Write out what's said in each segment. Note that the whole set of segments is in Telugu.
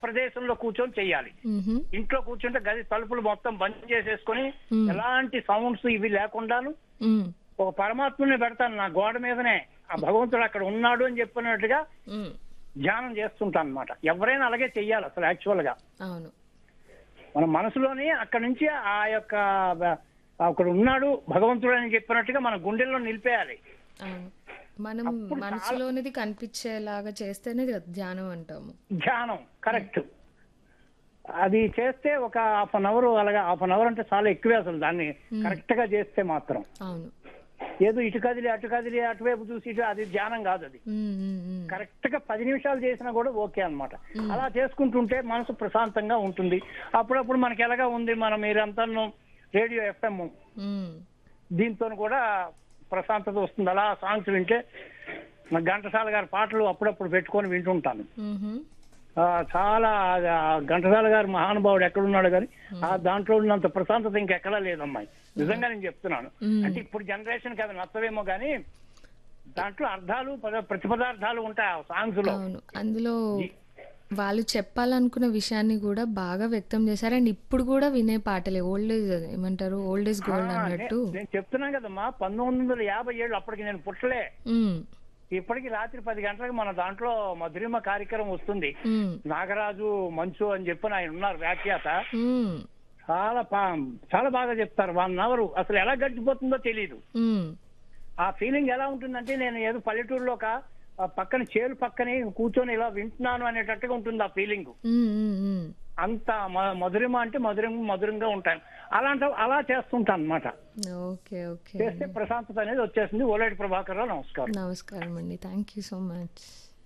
ప్రదేశంలో కూర్చొని చెయ్యాలి మ్హూ. ఇంట్లో కూర్చుంటే గది తలుపులు మొత్తం బంద్ చేసేసుకొని మ్మ్. ఎలాంటి సౌండ్స్ ఇవి లేకుండాను మ్. ఒక పరమాత్మని పెడతాను నా గోడ మీదనే ఆ భగవంతుడు అక్కడ ఉన్నాడు అని చెప్పినట్టుగా మ్. ధ్యానం చేస్తుంటాను అనమాట ఎవరైనా అలాగే చెయ్యాలి అసలు యాక్చువల్ గా అవును మన మనసులోని అక్కడ నుంచి ఆ యొక్క బ- అక్కడ ఉన్నాడు భగవంతుడు అని చెప్పినట్టుగా మన గుండెల్లో నిలిపేయాలి అవును మనం అప్పుడు చాలా- మనసులోనిది కనిపించేలాగా చేస్తేనే అది ధ్యానం అంటాము ధ్యానం కరెక్ట్ అది చేస్తే ఒక హాఫ్ అన్ అవర్ అలాగా హాఫ్ అన్ అవర్ అంటే చాలా ఎక్కువే అసలు దాన్ని కరెక్ట్ గా చేస్తే మాత్రం అవును ఏదో ఇటు కదిలి అటు కదిలి అటువైపు చూసి ఇటు అది ధ్యానం కాదు అది మ్, మ్, మ్. కరెక్ట్ గా పది నిమిషాలు చేసినా కూడా ఓకే అన్నమాట అలా చేసుకుంటుంటే మనసు ప్రశాంతంగా ఉంటుంది అప్పుడప్పుడు మనకి ఎలాగా ఉంది మనం మీరంతా రేడియో ఎఫ్ఎం మ్. దీంతో కూడా ప్రశాంతత వస్తుంది అలా సాంగ్స్ వింటే నా ఘంటసాల గారి పాటలు అప్పుడప్పుడు పెట్టుకొని వింటుంటాను మ్హూ. ఆ, చాలా ఆ, ఘంటసాల గారి మహానుభావుడు ఎక్కడున్నాడు కానీ ఆ దాంట్లో ఉన్నంత ప్రశాంతత ఇంకెక్కడా లేదమ్మాయి నిజంగా నేను చెప్తున్నాను మ్మ్. అంటే ఇప్పుడు జనరేషన్ కి అవి నచ్చవేమో కానీ దాంట్లో అర్థాలు పద- ప్రతిపదార్థాలు ఉంటాయి ఆ సాంగ్స్ లో అవును అందులో వాళ్ళు చెప్పాలనుకున్న విషయాన్ని కూడా బాగా వ్యక్తం చేశారు అండ్ ఇప్పుడు కూడా వినే పాటలే ఓల్డ్ ఏజ్ ఏమంటారు ఓల్డ్ ఏజ్ గోల్డ్ ఆ, అన్నట్టు నే- నేను చెప్తున్నాను కదమ్మా పంతొమ్మిది వందల యాభై ఏళ్ళు అప్పటికి నేను పుట్టలే మ్, ఇప్పటికి రాత్రి పది గంటలకు మన దాంట్లో మధురిమ కార్యక్రమం వస్తుంది మ్, నాగరాజు మంచు అని చెప్పి ఆయన ఉన్నారు వ్యాఖ్యాత మ్, చాలా పా- చాలా బాగా చెప్తారు వన్ అవర్ అసలు ఎలా గడిచిపోతుందో తెలియదు మ్. ఆ ఫీలింగ్ ఎలా ఉంటుందంటే నేను ఏదో పల్లెటూరులో ఒక ఆ పక్కన చేలు పక్కనే కూర్చొని ఇలా వింటున్నాను అనేటట్టుగా ఉంటుంది ఆ ఫీలింగ్ మ్, మ్, మ్. అంత మ- మధురిమ అంటే మధురం మధురంగా ఉంటాను అలాంటి అలా చేస్తుంటాను అనమాట ఓకే ఓకే చేస్తే ప్రశాంతత అనేది వచ్చేసింది ఓలేటి ప్రభాకర్ రావు నమస్కారం నమస్కారం అండి thank you so much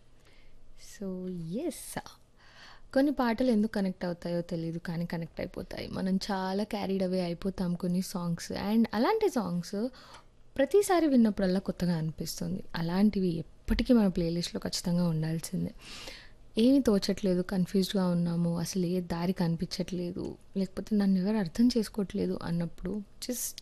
so yes కొన్ని పాటలు ఎందుకు కనెక్ట్ అవుతాయో తెలియదు కానీ కనెక్ట్ అయిపోతాయి మనం చాలా క్యారీడ్ అవే అయిపోతాం కొన్ని సాంగ్స్ అండ్ అలాంటి సాంగ్స్ ప్రతిసారి విన్నప్పుడల్లా కొత్తగా అనిపిస్తుంది అలాంటివి ఎప్పటికీ మన ప్లేలిస్ట్లో ఖచ్చితంగా ఉండాల్సిందే ఏమి తోచట్లేదు కన్ఫ్యూజ్డ్గా ఉన్నాము అసలు ఏ దారి కనిపించట్లేదు లేకపోతే నన్ను ఎవరు అర్థం చేసుకోవట్లేదు అన్నప్పుడు జస్ట్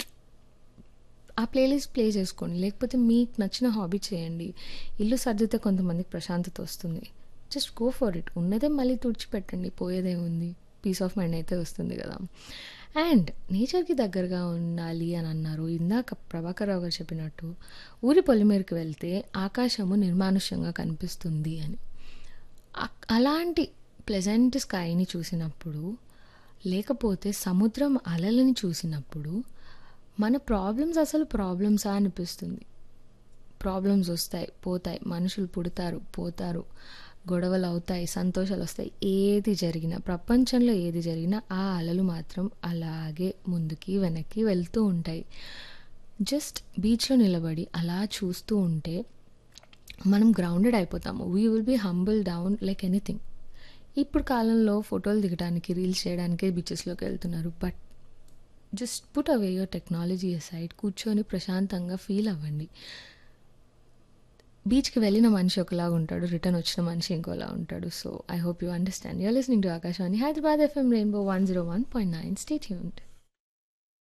ఆ ప్లేలిస్ట్ ప్లే చేసుకోండి లేకపోతే మీకు నచ్చిన హాబీ చేయండి ఇల్లు సర్దితే కొంతమందికి ప్రశాంతత వస్తుంది జస్ట్ గో ఫర్ ఇట్ ఉన్నదే మళ్ళీ తుడిచిపెట్టండి పోయేదే ఉంది పీస్ ఆఫ్ మైండ్ అయితే వస్తుంది కదా అండ్ నేచర్కి దగ్గరగా ఉండాలి అని అన్నారు ఇందాక ప్రభాకర్ రావు గారు చెప్పినట్టు ఊరి పొలిమేరకు వెళ్తే ఆకాశము నిర్మానుష్యంగా కనిపిస్తుంది అని అక్- అలాంటి ప్లెజెంట్ స్కైని చూసినప్పుడు లేకపోతే సముద్రం అలలని చూసినప్పుడు మన ప్రాబ్లమ్స్ అసలు ప్రాబ్లమ్సా అనిపిస్తుంది ప్రాబ్లమ్స్ వస్తాయి పోతాయి మనుషులు పుడతారు పోతారు గొడవలు అవుతాయి సంతోషాలు వస్తాయి ఏది జరిగినా ప్రపంచంలో ఏది జరిగినా ఆ అలలు మాత్రం అలాగే ముందుకి వెనక్కి వెళ్తూ ఉంటాయి జస్ట్ బీచ్లో నిలబడి అలా చూస్తూ ఉంటే మనం గ్రౌండెడ్ అయిపోతాము we will be humble down like anything ఇప్పుడు కాలంలో ఫోటోలు దిగడానికి రీల్స్ చేయడానికి బీచెస్లోకి వెళ్తున్నారు but just put away your technology side కూర్చొని ప్రశాంతంగా ఫీల్ అవ్వండి బీచ్కి వెళ్ళిన మనిషి ఒకలాగా ఉంటాడు రిటర్న్ వచ్చిన మనిషి ఇంకోలా ఉంటాడు so I hope you understand you're listening to Akashvani Hyderabad FM rainbow one zero one point nine stay యూన్డ్